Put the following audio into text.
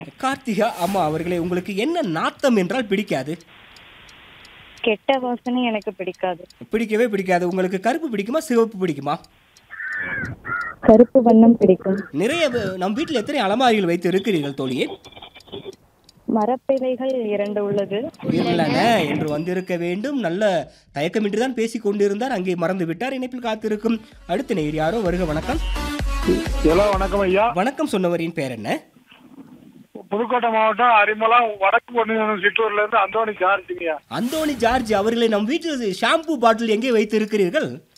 கார்த்திகா அம்மா அவர்களே உங்களுக்கு என்ன நாத்தம் என்றால் பிடிக்காது கெட்ட வாசனை எனக்கு பிடிக்காது பிடிக்கவே பிடிக்காது உங்களுக்கு கருப்பு பிடிக்குமா சிவப்பு பிடிக்குமா கருப்பு வண்ணம் பிடிக்கும் நிறைய வ- நம் வீட்டில் எத்தனை அலமாரிகள் வைத்து இருக்கிறீர்கள் தோழியே மரப்பிலைகள் இரண்டு உள்ளது உள்ளன என்று வந்திருக்க வேண்டும் நல்ல தயக்கமின்றி தான் பேசிக் கொண்டிருந்தார் அங்கே மறந்து விட்டார் இணைப்பில் காத்திருக்கும் அடுத்த நேர் யாரோ வருக வணக்கம் ஹலோ வணக்கம் ஐயா வணக்கம் சொன்னவரின் பேர் என்ன புதுக்கோட்டை மாவட்டம் அரிமளம் வடக்கு பொண்ணு சிற்றூர்ல இருந்து அந்தோணி ஜார்ஜிங்கய்யா அந்தோணி ஜார்ஜ் அவர்களை நம் வீட்டில் ஷாம்பு பாட்டில் எங்கே வைத்து இருக்கிறீர்கள்